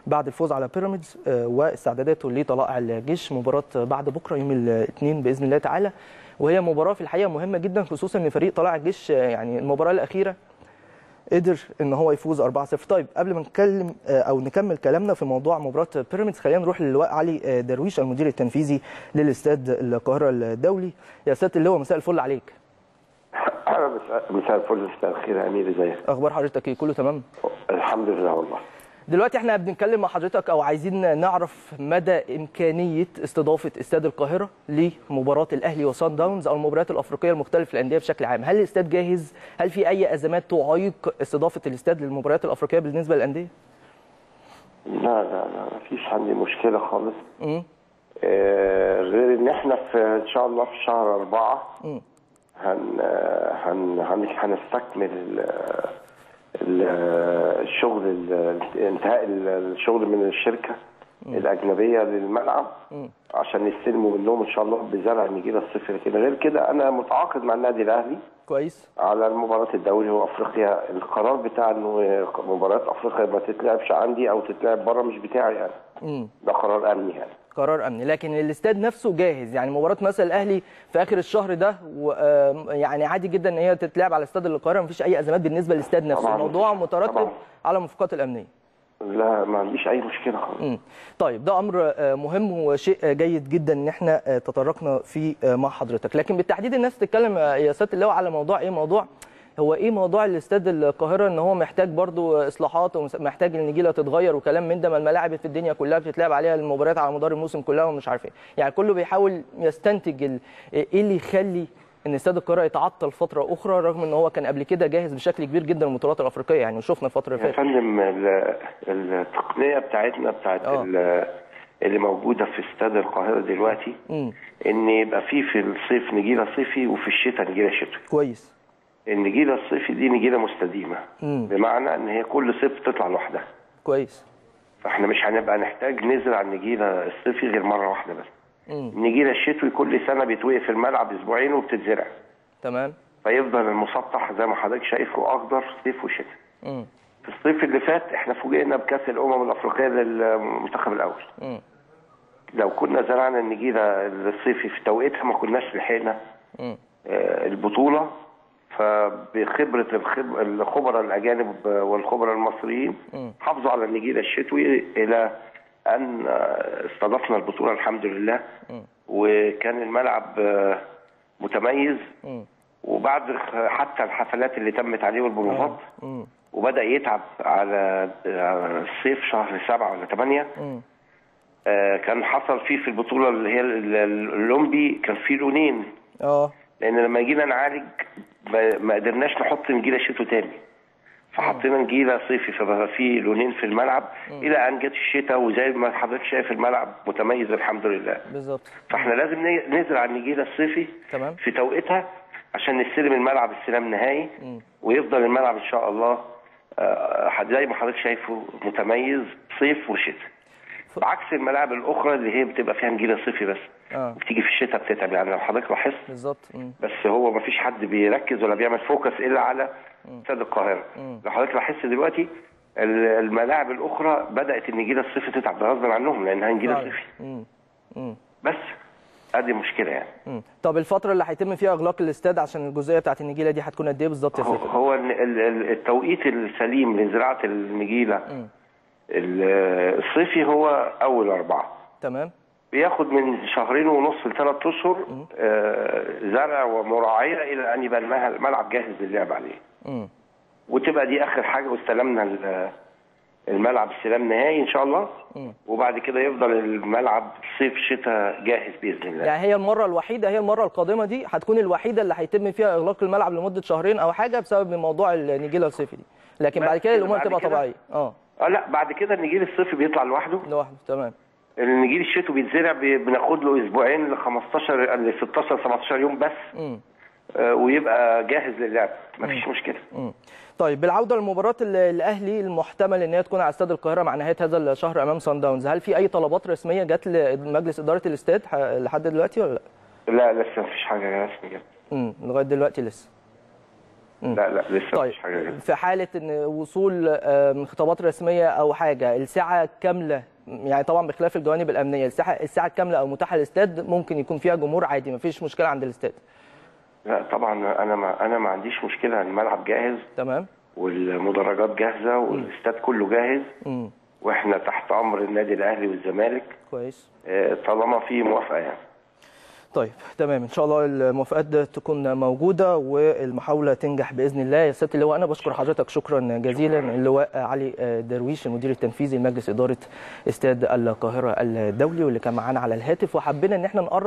بعد الفوز على بيراميدز آه، واستعداداته لطلائع الجيش مباراه بعد بكره يوم الاثنين باذن الله تعالى وهي مباراه في الحقيقه مهمه جدا خصوصا ان فريق طلائع الجيش آه، يعني المباراه الاخيره قدر ان هو يفوز 4-0 طيب قبل ما نتكلم آه، او نكمل كلامنا في موضوع مباراه بيراميدز خلينا نروح للواء علي آه، درويش المدير التنفيذي للاستاد القاهره الدولي يا سياده اللواء مساء الفل عليك مساء مساء الفل مساء الخير يا امير ازيك اخبار حضرتك ايه كله تمام الحمد لله والله دلوقتي احنا بنتكلم مع حضرتك او عايزين نعرف مدى امكانيه استضافه استاد القاهره لمباراه الاهلي وصن داونز او المباريات الافريقيه المختلفه للانديه بشكل عام هل الاستاد جاهز هل في اي ازمات تعيق استضافه الاستاد للمباريات الافريقيه بالنسبه للانديه لا لا لا مفيش عندي مشكله خالص امم آه غير ان احنا في ان شاء الله في شهر أربعة مم. هن هن هن هنستكمل ال- ال- الشغل ال- انتهاء ال- الشغل من الشركه الاجنبيه للملعب عشان يستلموا منهم ان شاء الله بزرع النجيله الصفر لكن غير كده انا متعاقد مع النادي الاهلي كويس على المباراة الدوري وافريقيا القرار بتاع انه مباريات افريقيا ما تتلعبش عندي او تتلعب بره مش بتاعي يعني امم ده قرار امني يعني قرار امني لكن الاستاد نفسه جاهز يعني مباراه مثلا الاهلي في اخر الشهر ده و- آم، يعني عادي جدا ان هي تتلعب على استاد القاهره مفيش اي ازمات بالنسبه للاستاد نفسه طبعاً. الموضوع مترتب طبعاً. على الموافقات الامنيه لا ما عنديش اي مشكله خالص مم. طيب ده امر آه، مهم وشيء آه، جيد جدا ان احنا آه، تطرقنا فيه آه، مع حضرتك لكن بالتحديد الناس تتكلم آه، يا سياده اللواء على موضوع ايه موضوع هو ايه موضوع الاستاد القاهره ان هو محتاج برضو اصلاحات ومحتاج النجيله تتغير وكلام من ده ما الملاعب في الدنيا كلها بتتلعب عليها المباريات على مدار الموسم كلها ومش عارف ايه يعني كله بيحاول يستنتج ال- ايه اللي يخلي ان استاد القاهره يتعطل فتره اخرى رغم ان هو كان قبل كده جاهز بشكل كبير جدا البطولات الافريقيه يعني وشفنا الفتره اللي يا فاتت فندم ال- التقنيه بتاعتنا بتاعت آه. ال- اللي موجوده في استاد القاهره دلوقتي امم ان يبقى في في الصيف نجيله صيفي وفي الشتاء نجيله شتوي كويس النجيله الصيفي دي نجيله مستديمه امم بمعنى ان هي كل صيف تطلع لوحدها كويس فاحنا مش هنبقى نحتاج نزرع النجيله الصيفي غير مره واحده بس امم النجيله الشتوي كل سنه بيتوقف في الملعب اسبوعين وبتتزرع تمام فيفضل المسطح زي ما حضرتك شايفه اخضر صيف وشتاء امم في الصيف اللي فات احنا فوجئنا بكاس الامم الافريقيه للمنتخب الاول امم لو كنا زرعنا النجيله الصيفي في توقيتها ما كناش لحقنا امم آه، البطوله فبخبره الخب... الخبراء الاجانب والخبراء المصريين مم. حافظوا على النجيله الشتوي الى ان آه، استضفنا البطوله الحمد لله مم. وكان الملعب آه، متميز امم وبعد حتى الحفلات اللي تمت عليه والبروفات امم وبدا يتعب على على الصيف شهر سبعة ولا ثمانية امم آه، كان حصل فيه في البطوله اللي هي ال- ال- الاولمبي كان فيه لونين اه لان لما جينا نعالج ما- ما قدرناش نحط نجيله شتو تاني فحطينا نجيله صيفي فبقى فيه لونين في الملعب الى ان جت الشتاء وزي ما حضرتك شايف الملعب متميز الحمد لله بالظبط فاحنا لازم ن- نزرع النجيله الصيفي تمام في توقيتها عشان نستلم الملعب استلام نهائي مم. ويفضل الملعب ان شاء الله آه، زي ما حضرتك شايفه متميز صيف وشتاء ف- بعكس الملاعب الاخرى اللي هي بتبقى فيها نجيله صيفي بس اه وبتيجي في الشتاء بتتعب يعني لو حضرتك لاحظت بالظبط مم. بس هو ما فيش حد بيركز ولا بيعمل فوكس الا على استاد القاهره مم. لو حضرتك لاحظت دلوقتي ال- الملاعب الاخرى بدات النجيله الصيفي تتعب غصب عنهم لانها نجيله فعلا. صيفي مم. مم. بس ادي مشكله يعني مم. طب الفتره اللي هيتم فيها اغلاق الاستاد عشان الجزئيه بتاعت النجيله دي هتكون قد ايه بالظبط يا هو, سيدي هو ال- ال- ال- التوقيت السليم لزراعه النجيله مم. ال- الصيفي هو اول اربعه تمام بياخد من شهرين ونص لثلاث اشهر آه، زرع ومراعيه الى ان يبقى المه- الملعب جاهز للعب عليه مم. وتبقى دي اخر حاجه واستلمنا ال- الملعب استلام نهائي ان شاء الله مم. وبعد كده يفضل الملعب صيف شتاء جاهز باذن الله يعني هي المره الوحيده هي المره القادمه دي هتكون الوحيده اللي هيتم فيها اغلاق الملعب لمده شهرين او حاجه بسبب موضوع النجيله الصيفي دي لكن بس بعد كده كده، الامور بعد تبقى كده. طبيعيه اه اه لا بعد كده النجيل الصيفي بيطلع لوحده لوحده تمام النجيل الشتوي بيتزرع بي- بناخد له اسبوعين ل 15 ل 16 17 يوم بس مم. آه، ويبقى جاهز للعب مفيش مشكله مم. طيب بالعوده لمباراه ال- الاهلي المحتمل ان هي تكون على استاد القاهره مع نهايه هذا الشهر امام سان داونز هل في اي طلبات رسميه جت لمجلس اداره الاستاد ح- لحد دلوقتي ولا لا لا لسه مفيش حاجه رسمي كده امم لغايه دلوقتي لسه لا لا لسه طيب مفيش حاجه كده في حاله ان وصول آه، من خطابات رسميه او حاجه الساعه كامله يعني طبعا بخلاف الجوانب الامنيه الساعه الساعه الكامله او متاحه للاستاد ممكن يكون فيها جمهور عادي مفيش مشكله عند الاستاد لا طبعا انا ما انا ما عنديش مشكله الملعب جاهز تمام والمدرجات جاهزه والاستاد كله جاهز امم واحنا تحت امر النادي الاهلي والزمالك كويس آه، طالما في موافقه يعني طيب تمام ان شاء الله الموافقات دي تكون موجوده والمحاوله تنجح باذن الله يا سياده اللواء انا بشكر حضرتك شكرا جزيلا اللواء علي درويش المدير التنفيذي لمجلس اداره استاد القاهره الدولي واللي كان معانا على الهاتف وحبينا ان احنا نقرب